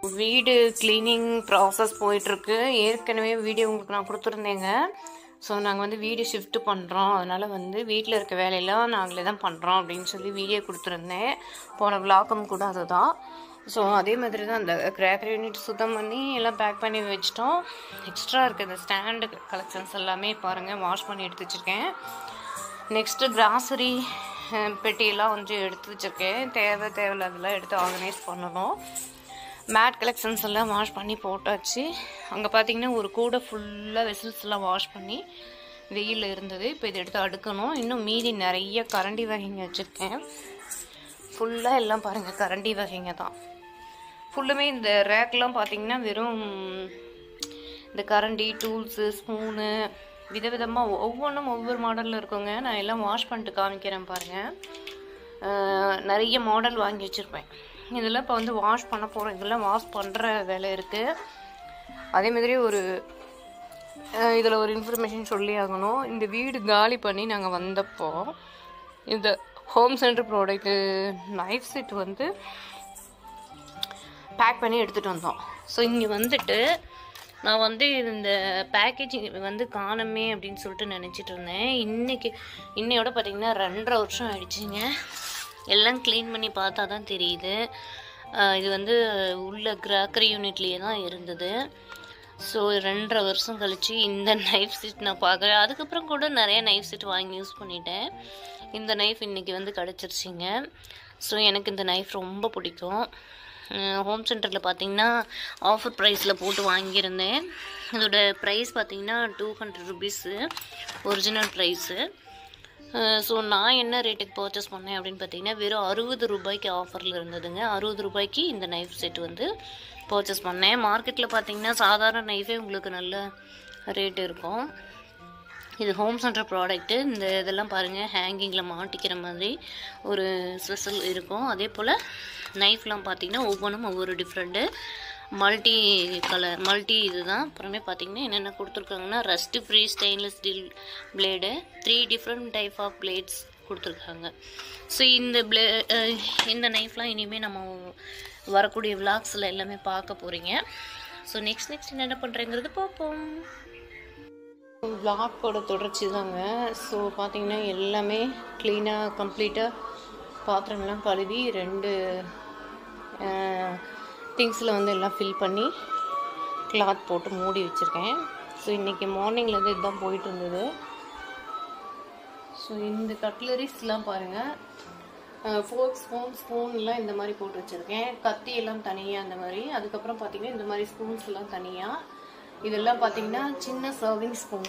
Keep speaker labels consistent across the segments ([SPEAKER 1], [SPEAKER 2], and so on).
[SPEAKER 1] வீடு cleaning process போயிட்டுருக்கு ஏற்கனவே வீடியோ உங்களுக்கு நான் கொடுத்துருந்தேங்க ஸோ நாங்கள் வந்து வீடு ஷிஃப்ட் பண்ணுறோம் அதனால் வந்து வீட்டில் இருக்க வேலையெல்லாம் நாங்களே தான் பண்ணுறோம் அப்படின்னு சொல்லி வீடியோ கொடுத்துருந்தேன் போன விளாக்கம் கூட அதுதான் ஸோ அதே மாதிரி தான் அந்த கிராக்கர் யூனிட் சுத்தம் பண்ணி எல்லாம் பேக் பண்ணி வச்சிட்டோம் எக்ஸ்ட்ரா இருக்க இந்த ஸ்டாண்டு கலெக்ஷன்ஸ் எல்லாமே பாருங்கள் வாஷ் பண்ணி எடுத்து வச்சுருக்கேன் நெக்ஸ்ட்டு கிராசரி பெட்டியெல்லாம் வந்து எடுத்து வச்சுருக்கேன் தேவை தேவையில்லாதெல்லாம் எடுத்து ஆர்கனைஸ் பண்ணணும் மேட் கலெக்ஷன்ஸ் எல்லாம் வாஷ் பண்ணி போட்டாச்சு அங்கே பார்த்தீங்கன்னா ஒரு கூடை ஃபுல்லாக வெசல்ஸ் எல்லாம் வாஷ் பண்ணி வெயிலில் இருந்தது இப்போ இதை எடுத்து அடுக்கணும் இன்னும் மீதி நிறைய கரண்டி வகைங்க வச்சுருக்கேன் ஃபுல்லாக எல்லாம் பாருங்கள் கரண்டி வகைங்க தான் ஃபுல்லுமே இந்த ரேக்லாம் பார்த்தீங்கன்னா வெறும் இந்த கரண்டி டூல்ஸு ஸ்பூனு விதவிதமாக ஒவ்வொன்றும் ஒவ்வொரு மாடலில் இருக்குங்க நான் எல்லாம் வாஷ் பண்ணிட்டு காமிக்கிறேன் பாருங்கள் அஹ் நிறைய மாடல் வாங்கி வச்சுருப்பேன் இதெல்லாம் இப்போ வந்து வாஷ் பண்ண போகிறோம் இதெல்லாம் வாஷ் பண்ணுற வேலை இருக்குது அதே மாதிரி ஒரு இதில் ஒரு இன்ஃபர்மேஷன் சொல்லி ஆகணும் இந்த வீடு காலி பண்ணி நாங்கள் வந்தப்போ இந்த home center product knife set வந்து பேக் பண்ணி எடுத்துகிட்டு வந்தோம் ஸோ இங்கே வந்துட்டு நான் வந்து இந்த பேக்கேஜிங் வந்து காணமே அப்படின்னு சொல்லிட்டு நினச்சிட்டு இருந்தேன் இன்னைக்கு இன்னையோட பார்த்தீங்கன்னா ரெண்டரை வருஷம் ஆயிடுச்சுங்க எல்லாம் க்ளீன் பண்ணி பார்த்தா தான் தெரியுது ஆஹ் இது வந்து உள்ள கிராக்கரி யூனிட்லேயே தான் இருந்தது ஸோ ரெண்டரை வருஷம் கழிச்சு இந்த நைஃப் செட் நான் பார்க்குறேன் அதுக்கப்புறம் கூட நிறைய நைஃப் செட் வாங்கி யூஸ் பண்ணிட்டேன் இந்த நைஃப் இன்றைக்கி வந்து கிடச்சிருச்சிங்க ஸோ எனக்கு இந்த நைஃப் ரொம்ப பிடிக்கும் ஹோம் சென்டரில் பார்த்தீங்கன்னா ஆஃபர் ப்ரைஸில் போட்டு வாங்கியிருந்தேன் இதோட ப்ரைஸ் பார்த்தீங்கன்னா two hundred rupees original price so நான் என்ன ரேட்டுக்கு பர்ச்சேஸ் பண்ணேன் அப்படின்னு பார்த்தீங்கன்னா வெறும் அறுபது ரூபாய்க்கு ஆஃபரில் இருந்ததுங்க அறுபது ரூபாய்க்கு இந்த நைஃப் செட் வந்து பர்ச்சேஸ் பண்ணேன் மார்க்கெட்டில் பார்த்தீங்கன்னா சாதாரண நைஃபே உங்களுக்கு நல்ல ரேட் இருக்கும் இது ஹோம் சென்டர் ப்ராடக்ட்டு இந்த இதெல்லாம் பாருங்கள் ஹேங்கிங்கில் மாட்டிக்கிற மாதிரி ஒரு ஸ்பெஷல் இருக்கும் அதே போல் நைஃப்லாம் பார்த்தீங்கன்னா ஒவ்வொன்றும் ஒவ்வொரு டிஃப்ரெண்ட்டு மல்டி கலர் மல்டி இதுதான் அப்புறமே பார்த்தீங்கன்னா என்னென்ன கொடுத்துருக்காங்கன்னா rust free stainless steel blade three different type of blades கொடுத்துருக்காங்க ஸோ இந்த பிளே இந்த நைஃப்லாம் இனிமேல் நம்ம வரக்கூடிய விளாக்ஸில் எல்லாமே பார்க்க போகிறீங்க ஸோ நெக்ஸ்ட் நெக்ஸ்ட் என்ன பண்ணுறேங்கிறது பார்ப்போம் விளாக்கோட தொடர்ச்சி தாங்க ஸோ பார்த்தீங்கன்னா எல்லாமே க்ளீனாக கம்ப்ளீட்டாக பாத்திரம்லாம் கழுவி ரெண்டு திங்ஸில் வந்து எல்லாம் ஃபில் பண்ணி கிளாத் போட்டு மூடி வச்சுருக்கேன் ஸோ இன்றைக்கி மார்னிங்லேருந்து இதுதான் போயிட்டு இருந்தது ஸோ இந்த கட்லரிஸ்லாம் பாருங்கள் ஃபோர்க் ஸ்பூன் ஸ்பூன்லாம் இந்த மாதிரி போட்டு வச்சுருக்கேன் கத்தி எல்லாம் தனியாக அந்த மாதிரி அதுக்கப்புறம் பார்த்தீங்கன்னா இந்த மாதிரி ஸ்பூன்ஸ் எல்லாம் தனியாக இதெல்லாம் பார்த்தீங்கன்னா சின்ன சர்விங் ஸ்பூன்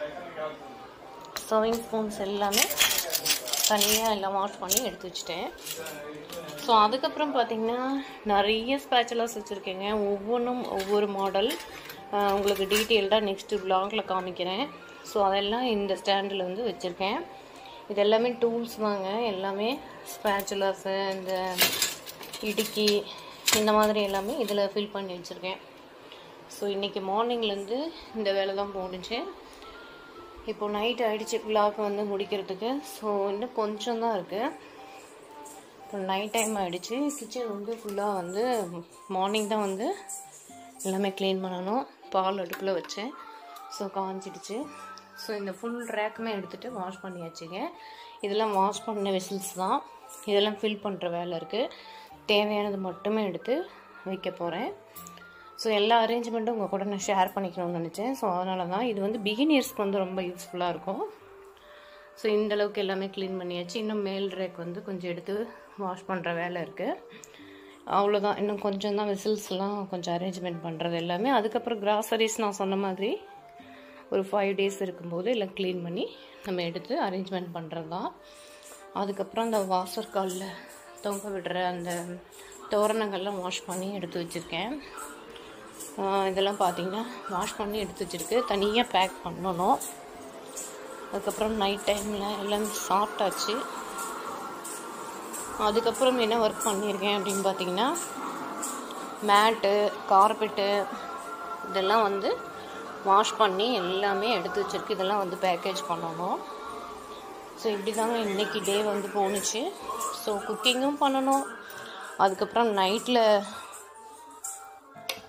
[SPEAKER 1] சர்விங் ஸ்பூன்ஸ் எல்லாமே தனியாக எல்லாம் வாஷ் பண்ணி எடுத்து வச்சுட்டேன் ஸோ அதுக்கப்புறம் பார்த்தீங்கன்னா நிறைய ஸ்பேச்சுலாஸ் வச்சுருக்கேங்க ஒவ்வொன்றும் ஒவ்வொரு மாடல் உங்களுக்கு டீட்டெயில்டாக நெக்ஸ்ட்டு ப்ளாகில் காமிக்கிறேன் ஸோ அதெல்லாம் இந்த ஸ்டாண்டில் வந்து வச்சுருக்கேன் இது எல்லாமே டூல்ஸ் தாங்க எல்லாமே ஸ்பேச்சுலாஸு இந்த இடுக்கி இந்த மாதிரி எல்லாமே இதில் ஃபில் பண்ணி வச்சுருக்கேன் ஸோ இன்றைக்கி மார்னிங்லேருந்து இந்த வேலை தான் போணுச்சு இப்போ நைட் ஆகிடுச்சு விளாக் வந்து முடிக்கிறதுக்கு ஸோ இன்னும் கொஞ்சம் தான் இருக்குது இப்போ நைட் டைம் ஆகிடுச்சு கிச்சன் வந்து ஃபுல்லாக வந்து மார்னிங் தான் வந்து எல்லாமே க்ளீன் பண்ணணும் பால் அடுப்பில் வச்சேன் ஸோ காஞ்சிடுச்சு ஸோ இந்த ஃபுல் ரேக்குமே எடுத்துகிட்டு வாஷ் பண்ணியாச்சுங்க இதெல்லாம் வாஷ் பண்ண விசில்ஸ் தான் இதெல்லாம் ஃபில் பண்ணுற வேலை இருக்குது தேவையானது மட்டுமே எடுத்து வைக்க போகிறேன் ஸோ எல்லா அரேஞ்ச்மெண்ட்டும் உங்கள் கூட நான் ஷேர் பண்ணிக்கணும்னு நினச்சேன் ஸோ அதனால தான் இது வந்து பிகினியர்ஸ்க்கு வந்து ரொம்ப யூஸ்ஃபுல்லாக இருக்கும் ஸோ இந்த அளவுக்கு எல்லாமே க்ளீன் பண்ணியாச்சு இன்னும் மேல் ரேக் வந்து கொஞ்சம் எடுத்து வாஷ் பண்ணுற வேலை இருக்குது அவ்வளோதான் இன்னும் கொஞ்சம் தான் விசில்ஸ்லாம் கொஞ்சம் அரேஞ்ச்மெண்ட் பண்ணுறது எல்லாமே அதுக்கப்புறம் கிராசரிஸ் நான் சொன்ன மாதிரி ஒரு ஃபைவ் டேஸ் இருக்கும்போது எல்லாம் க்ளீன் பண்ணி நம்ம எடுத்து அரேஞ்ச்மெண்ட் பண்ணுறது தான் அதுக்கப்புறம் அந்த வாசர் காலில் தொங்க விடுற அந்த தோரணங்கள்லாம் வாஷ் பண்ணி எடுத்து வச்சுருக்கேன் இதெல்லாம் பார்த்தீங்கன்னா வாஷ் பண்ணி எடுத்து வச்சுருக்கு தனியாக பேக் பண்ணணும் அதுக்கப்புறம் நைட் டைமில் எல்லாம் சாப்பிட்டாச்சு அதுக்கப்புறம் என்ன ஒர்க் பண்ணியிருக்கேன் அப்படின்னு பார்த்தீங்கன்னா மேட்டு கார்பெட்டு இதெல்லாம் வந்து வாஷ் பண்ணி எல்லாமே எடுத்து வச்சுருக்கு இதெல்லாம் வந்து பேக்கேஜ் பண்ணணும் ஸோ இப்படி தாங்க இன்றைக்கி டே வந்து போணுச்சு ஸோ குக்கிங்கும் பண்ணணும் அதுக்கப்புறம் நைட்டில்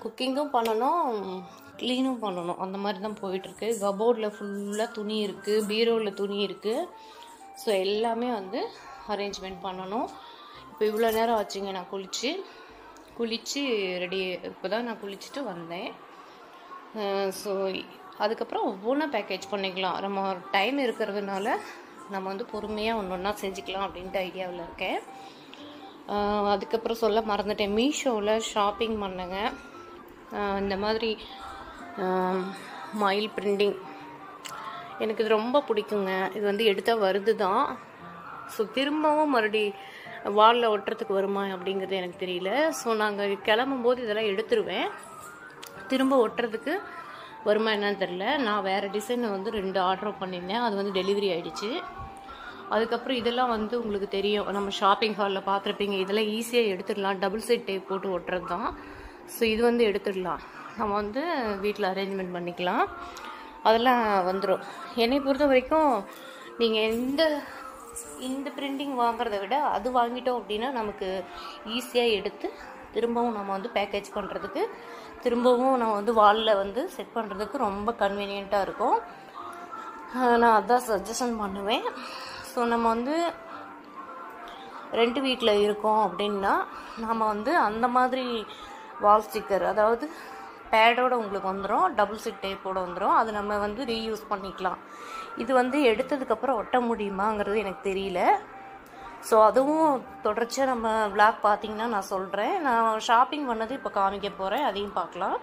[SPEAKER 1] குக்கிங்கும் பண்ணணும் க்ளீனும் பண்ணணும் அந்த மாதிரி தான் போயிட்டுருக்கு கபோர்டில் ஃபுல்லாக துணி இருக்குது பீரோவில் துணி இருக்குது ஸோ எல்லாமே வந்து அரேஞ்ச்மெண்ட் பண்ணணும் இப்போ இவ்வளோ நேரம் ஆச்சுங்க நான் குளித்து குளித்து ரெடி இப்போ தான் நான் குளிச்சுட்டு வந்தேன் ஸோ அதுக்கப்புறம் ஒவ்வொன்றா பேக்கேஜ் பண்ணிக்கலாம் நம்ம டைம் இருக்கிறதுனால நம்ம வந்து பொறுமையாக ஒன்று ஒன்றா செஞ்சுக்கலாம் அப்படின்ட்டு ஐடியாவில் இருக்கேன் அஹ் அதுக்கப்புறம் சொல்ல மறந்துட்டேன் மீஷோவில் ஷாப்பிங் பண்ணேங்க அஹ் இந்த மாதிரி மயில் பிரிண்டிங் எனக்கு இது ரொம்ப பிடிக்குங்க இது வந்து எடுத்தால் வருது தான் ஸோ திரும்பவும் மறுபடி வாலில் ஒட்டுறதுக்கு வருமா அப்படிங்கிறது எனக்கு தெரியல ஸோ நாங்கள் கிளம்பும்போது இதெல்லாம் எடுத்துருவேன் திரும்ப ஒட்டுறதுக்கு வருமா என்னன்னு தெரில நான் வேறு டிசைனை வந்து ரெண்டு ஆர்டர் பண்ணியிருந்தேன் அது வந்து டெலிவரி ஆயிடுச்சு அதுக்கப்புறம் இதெல்லாம் வந்து உங்களுக்கு தெரியும் நம்ம ஷாப்பிங் ஹாலில் பார்த்துருப்பீங்க இதெல்லாம் ஈஸியாக எடுத்துடலாம் டபுள் சைட் டேப் போட்டு ஒட்டுறது தான் ஸோ இது வந்து எடுத்துடலாம் நம்ம வந்து வீட்டில் அரேஞ்ச்மெண்ட் பண்ணிக்கலாம் அதெல்லாம் வந்துடும் என்னை பொறுத்த வரைக்கும் நீங்கள் எந்த இந்த பிரிண்டிங் வாங்குறத விட அது வாங்கிட்டோம் அப்படின்னா நமக்கு ஈஸியாக எடுத்து திரும்பவும் நம்ம வந்து பேக்கேஜ் பண்ணுறதுக்கு திரும்பவும் நம்ம வந்து வாலில் வந்து செட் பண்ணுறதுக்கு ரொம்ப கன்வீனியண்ட்டாக இருக்கும் ஆஹ் நான் அதான் சஜஷன் பண்ணுவேன் ஸோ நம்ம வந்து ரெண்ட் வீட்டில் இருக்கோம் அப்படின்னா நாம் வந்து அந்த மாதிரி வால் ஸ்டிக்கர் அதாவது பேடோட உங்களுக்கு வந்துடும் டபுள் சிட் டேப்போட வந்துடும் அது நம்ம வந்து ரீயூஸ் பண்ணிக்கலாம் இது வந்து எடுத்ததுக்கப்புறம் ஒட்ட முடியுமாங்கிறது எனக்கு தெரியல ஸோ அதுவும் தொடர்ச்சியாக நம்ம vlog பார்த்தீங்கன்னா நான் சொல்கிறேன் நான் ஷாப்பிங் பண்ணது இப்போ காமிக்க போகிறேன் அதையும் பார்க்கலாம்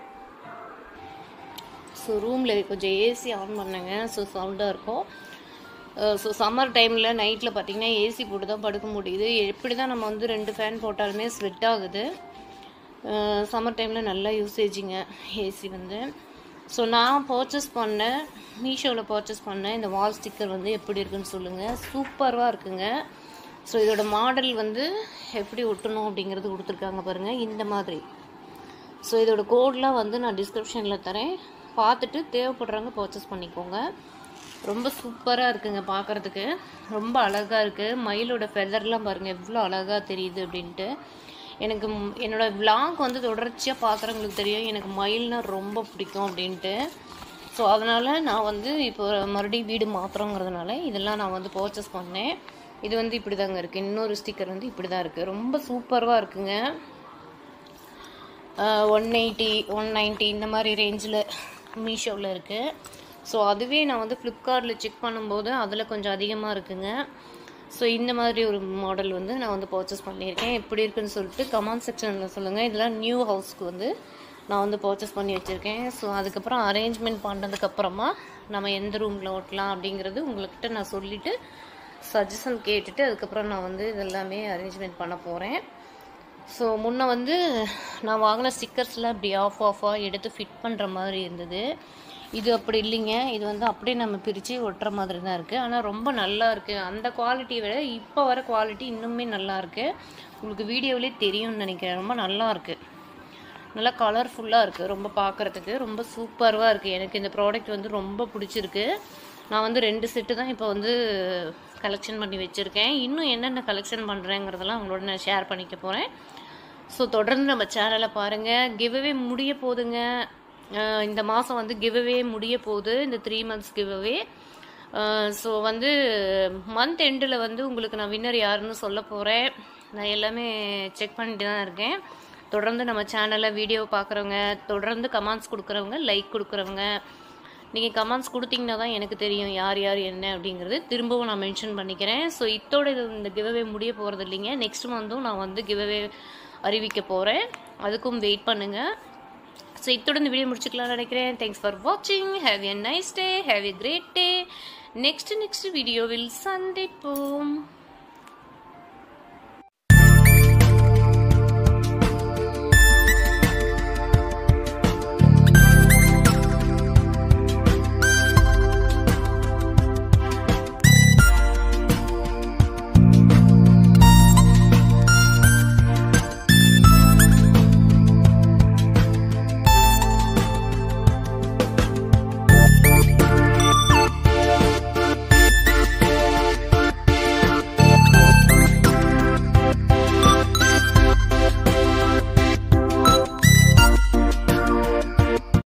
[SPEAKER 1] ஸோ ரூமில் கொஞ்சம் ஏசி ஆன் பண்ணேங்க ஸோ சவுண்டாக இருக்கும் ஸோ சம்மர் டைமில் நைட்டில் பார்த்தீங்கன்னா ஏசி போட்டு தான் படுக்க முடியுது எப்படி தான் நம்ம வந்து ரெண்டு ஃபேன் போட்டாலுமே ஸ்வெட் ஆகுது சம்மர் டைமில் நல்லா யூசேஜிங்க ஏசி வந்து ஸோ நான் பர்ச்சேஸ் பண்ணேன் மீஷோவில் பர்ச்சேஸ் பண்ணேன் இந்த வால் ஸ்டிக்கர் வந்து எப்படி இருக்குன்னு சொல்லுங்கள் சூப்பராக இருக்குங்க ஸோ இதோட மாடல் வந்து எப்படி ஒட்டணும் அப்படிங்கிறது கொடுத்துருக்காங்க பாருங்கள் இந்த மாதிரி ஸோ இதோட கோட்லாம் வந்து நான் டிஸ்கிரிப்ஷனில் தரேன் பார்த்துட்டு தேவைப்படுறவங்க பர்ச்சேஸ் பண்ணிக்கோங்க ரொம்ப சூப்பராக இருக்குங்க பார்க்குறதுக்கு ரொம்ப அழகாக இருக்குது மயிலோட ஃபெதர்லாம் பாருங்கள் எவ்வளோ அழகாக தெரியுது அப்படின்ட்டு எனக்கு ம்- என்னோட vlog வந்து தொடர்ச்சியாக பார்க்குறவங்களுக்கு தெரியும் எனக்கு மயில்னால் ரொம்ப பிடிக்கும் அப்படின்ட்டு ஸோ அதனால் நான் வந்து இப்போ மறுபடியும் வீடு மாற்றுறோங்கிறதுனால இதெல்லாம் நான் வந்து பர்ச்சேஸ் பண்ணேன் இது வந்து இப்படி தாங்க இருக்குது இன்னொரு ஸ்டிக்கர் வந்து இப்படி தான் இருக்குது ரொம்ப சூப்பராக இருக்குங்க ஒன் எயிட்டி ஒன் நைன்ட்டி இந்த மாதிரி ரேஞ்சில் மீஷோவில் இருக்குது ஸோ அதுவே நான் வந்து ஃப்ளிப்கார்ட்டில் செக் பண்ணும்போது அதில் கொஞ்சம் அதிகமாக இருக்குங்க ஸோ இந்த மாதிரி ஒரு மாடல் வந்து நான் வந்து பர்ச்சேஸ் பண்ணியிருக்கேன் எப்படி இருக்குன்னு சொல்லிட்டு கமெண்ட் செக்ஷனில் சொல்லுங்கள் இதெல்லாம் நியூ ஹவுஸ்க்கு வந்து நான் வந்து பர்ச்சேஸ் பண்ணி வச்சுருக்கேன் ஸோ அதுக்கப்புறம் அரேஞ்ச்மெண்ட் பண்ணதுக்கப்புறமா நம்ம எந்த ரூமில் ஓட்டலாம் அப்படிங்கிறது உங்கள்கிட்ட நான் சொல்லிவிட்டு சஜஷன் கேட்டுட்டு அதுக்கப்புறம் நான் வந்து இதெல்லாமே அரேஞ்ச்மெண்ட் பண்ண போகிறேன் ஸோ முன்ன வந்து நான் வாங்கின ஸ்டிக்கர்ஸ்லாம் இப்படி ஆஃப் ஆஃபாக எடுத்து ஃபிட் பண்ணுற மாதிரி இருந்தது இது அப்படி இல்லைங்க இது வந்து அப்படியே நம்ம பிரித்து ஒட்டுற மாதிரி தான் இருக்குது ஆனால் ரொம்ப நல்லா இருக்குது அந்த குவாலிட்டியை விட இப்போ வர குவாலிட்டி இன்னுமே நல்லா இருக்கு உங்களுக்கு வீடியோவிலே தெரியும்னு நினைக்கிறேன் ரொம்ப நல்லா இருக்குது நல்லா கலர்ஃபுல்லாக இருக்குது ரொம்ப பார்க்குறதுக்கு ரொம்ப சூப்பராக இருக்குது எனக்கு இந்த ப்ராடக்ட் வந்து ரொம்ப பிடிச்சிருக்கு நான் வந்து ரெண்டு செட்டு தான் இப்போ வந்து கலெக்ஷன் பண்ணி வச்சுருக்கேன் இன்னும் என்னென்ன கலெக்ஷன் பண்ணுறேங்கிறதெல்லாம் உங்களோட நான் ஷேர் பண்ணிக்க போகிறேன் ஸோ தொடர்ந்து நம்ம சேனலை பாருங்கள் கிவ்அவே முடிய போகுதுங்க அஹ் இந்த மாதம் வந்து கிவ்அவே முடிய போகுது இந்த த்ரீ மந்த்ஸ் கிவ்அவே ஸோ வந்து மந்த் எண்டில் வந்து உங்களுக்கு நான் வின்னர் யாருன்னு சொல்ல போகிறேன் நான் எல்லாமே செக் பண்ணிட்டு தான் இருக்கேன் தொடர்ந்து நம்ம சேனலில் வீடியோ பார்க்குறவங்க தொடர்ந்து கமெண்ட்ஸ் கொடுக்குறவங்க லைக் கொடுக்குறவங்க நீங்கள் கமெண்ட்ஸ் கொடுத்தீங்கன்னா தான் எனக்கு தெரியும் யார் யார் என்ன அப்படிங்கிறது திரும்பவும் நான் மென்ஷன் பண்ணிக்கிறேன் ஸோ இத்தோட இது இந்த கிவ்அவே முடிய போகிறது இல்லைங்க நெக்ஸ்ட் மந்த்தும் நான் வந்து கிவ்அவே அறிவிக்க போகிறேன் அதுக்கும் வெயிட் பண்ணுங்கள் ஸோ இத்தோட இந்த வீடியோ முடிச்சுக்கலாம்னு நினைக்கிறேன் தேங்க்ஸ் ஃபார் வாட்சிங் have a nice day have a great day next next வீடியோவில் சந்திப்போம்